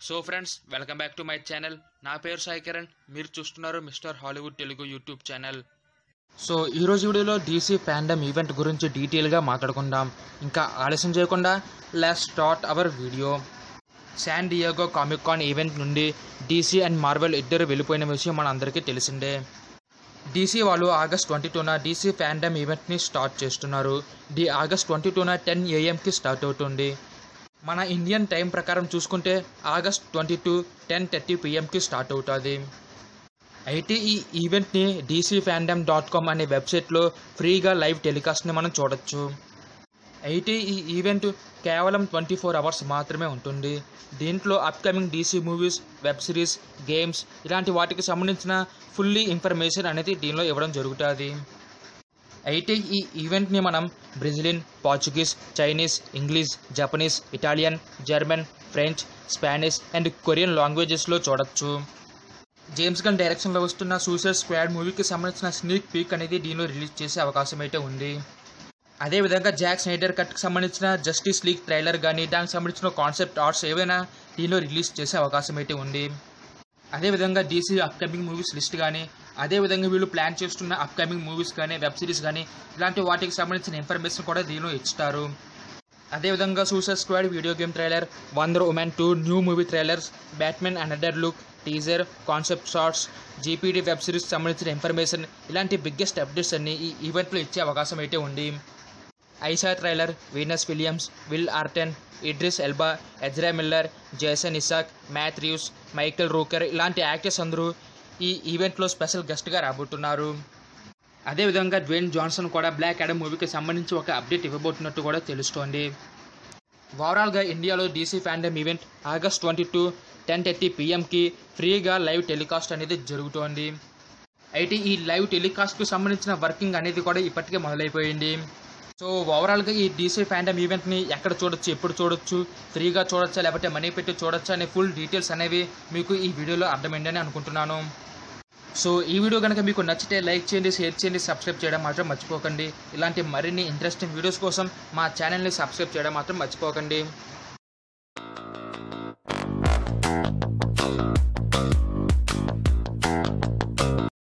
so friends welcome back to my channel నా పేరు సాయి కిరణ్ మీరు చూస్తున్నారు Mister Hollywood Telugu YouTube channel so ఈరోజు వీడియోలో డీసీ ఫ్యాండమ్ ఈవెంట్ గురించి డీటెయిల్గా మాట్లాడుకుందాం ఇంకా ఆలస్యం చేయకుండా let's start our video San Diego Comic Con event నుండి డీసీ అండ్ మార్వెల్ ఇద్దరు వెళ్ళిపోయిన విషయం మన అందరికీ తెలిసిందే డీసీ వాళ్ళు ఆగస్ట్ ట్వంటీ టూన డీసీ ఫ్యాండమ్ ఈవెంట్ని స్టార్ట్ చేస్తున్నారు ది ఆగస్ట్ ట్వంటీ టూన టెన్ ఏఎంకి స్టార్ట్ అవుతుంది మన ఇండియన్ టైం ప్రకారం చూసుకుంటే August twenty two ten thirty పిఎంకి స్టార్ట్ అవుతుంది అయితే ఈ ఈవెంట్ని డీసీ ఫ్యాండమ్ డాట్ కామ్ అనే వెబ్సైట్లో ఫ్రీగా లైవ్ టెలికాస్ట్ని మనం చూడొచ్చు అయితే ఈ ఈవెంట్ కేవలం ట్వంటీ ఫోర్ అవర్స్ మాత్రమే ఉంటుంది దీంట్లో upcoming DC movies web series games ఇలాంటి వాటికి సంబంధించిన ఫుల్లీ ఇన్ఫర్మేషన్ అనేది దీనిలో ఇవ్వడం జరుగుతుంది అయితే ఈ ఈవెంట్ని మనం Brazilian Portuguese Chinese English Japanese Italian German French Spanish and Korean లాంగ్వేజెస్లో చూడొచ్చు జేమ్స్ గన్ డైరెక్షన్లో వస్తున్న సూసైడ్ స్క్వాడ్ మూవీకి సంబంధించిన స్నీక్ పీక్ అనేది దీనిలో రిలీజ్ చేసే అవకాశం అయితే ఉంది అదేవిధంగా జాక్ స్నైడర్ కట్కి సంబంధించిన జస్టిస్ లీగ్ ట్రైలర్ కానీ దానికి సంబంధించిన కాన్సెప్ట్ ఆర్ట్స్ ఏవైనా దీనిలో రిలీజ్ చేసే అవకాశం అయితే ఉంది అదేవిధంగా డీసీ అప్కమింగ్ మూవీస్ లిస్ట్ కానీ అదేవిధంగా వీళ్ళు ప్లాన్ చేస్తున్న అప్కమింగ్ మూవీస్ కానీ వెబ్ సిరీస్ కానీ ఇలాంటి వాటికి సంబంధించిన ఇన్ఫర్మేషన్ కూడా దీనిలో ఇస్తారు అదేవిధంగా Suicide Squad video game trailer Wonder Woman two new movie trailers Batman another look teaser concept shorts GPD web series సంబంధించిన ఇన్ఫర్మేషన్ ఇలాంటి బిగ్గెస్ట్ అప్డేట్స్ అన్ని ఈ ఈవెంట్లో ఇచ్చే అవకాశం అయితే ఉంది ఐసా ట్రైలర్ వీనస్ విలియమ్స్ విల్ ఆర్టెన్ Idris Elba Ezra Miller Jason Isaacs Matt Reeves Michael Rooker ఇలాంటి యాక్టర్స్ అందరూ ఈ ఈవెంట్లో స్పెషల్ గెస్ట్గా రాబోతున్నారు అదేవిధంగా డ్వేన్ జాన్సన్ కూడా బ్లాక్ యాడమ్ మూవీకి సంబంధించి ఒక అప్డేట్ ఇవ్వబోతున్నట్టు కూడా తెలుస్తోంది ఓవరాల్గా ఇండియాలో DC fandom event August twenty two ten thirty పిఎంకి ఫ్రీగా లైవ్ టెలికాస్ట్ అనేది జరుగుతోంది అయితే ఈ లైవ్ టెలికాస్ట్కి సంబంధించిన వర్కింగ్ అనేది కూడా ఇప్పటికే మొదలైపోయింది సో ఓవరాల్గా ఈ డీసీ ఫ్యాండమ్ ఈవెంట్ని ఎక్కడ చూడొచ్చు ఎప్పుడు చూడొచ్చు ఫ్రీగా చూడొచ్చా లేకపోతే మనీ పెట్టి చూడొచ్చా అనే ఫుల్ డీటెయిల్స్ అనేవి మీకు ఈ వీడియోలో అర్థమైందని అనుకుంటున్నాను సో ఈ వీడియో కనుక మీకు నచ్చితే లైక్ చేయండి షేర్ చేయండి సబ్స్క్రైబ్ చేయడం మాత్రం మర్చిపోకండి ఇలాంటి మరిన్ని ఇంట్రెస్టింగ్ వీడియోస్ కోసం మా ఛానల్ని సబ్స్క్రైబ్ చేయడం మాత్రం మర్చిపోకండి